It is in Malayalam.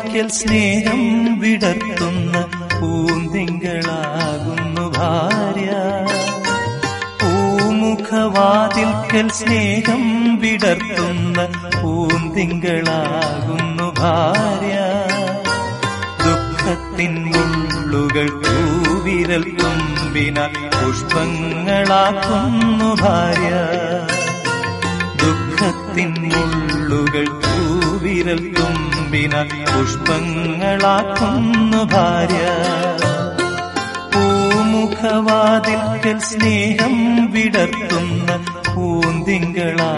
പൂമുഖവാതിൽക്കൽ സ്നേഹം വിടർത്തുന്ന പൂന്തിങ്കളാകുന്നു ഭാര്യ പൂമുഖവാതിൽക്കൽ സ്നേഹം വിടർത്തുന്ന പൂന്തിങ്കളാകുന്നു ഭാര്യ ദുഃഖത്തിൻ മുള്ളുകൾ പൂവിരൽ തുമ്പിനാൽ പുഷ്പങ്ങളാക്കുന്നു ഭാര്യ ദുഃഖത്തിൻ മുള്ളുകൾ പൂവിരൽ തുമ്പിനാൽ പുഷ്പങ്ങളാക്കുന്നു ഭാര്യ പൂമുഖവാതിൽക്കൽ സ്നേഹം വിടർത്തുന്ന പൂന്തിങ്കളാ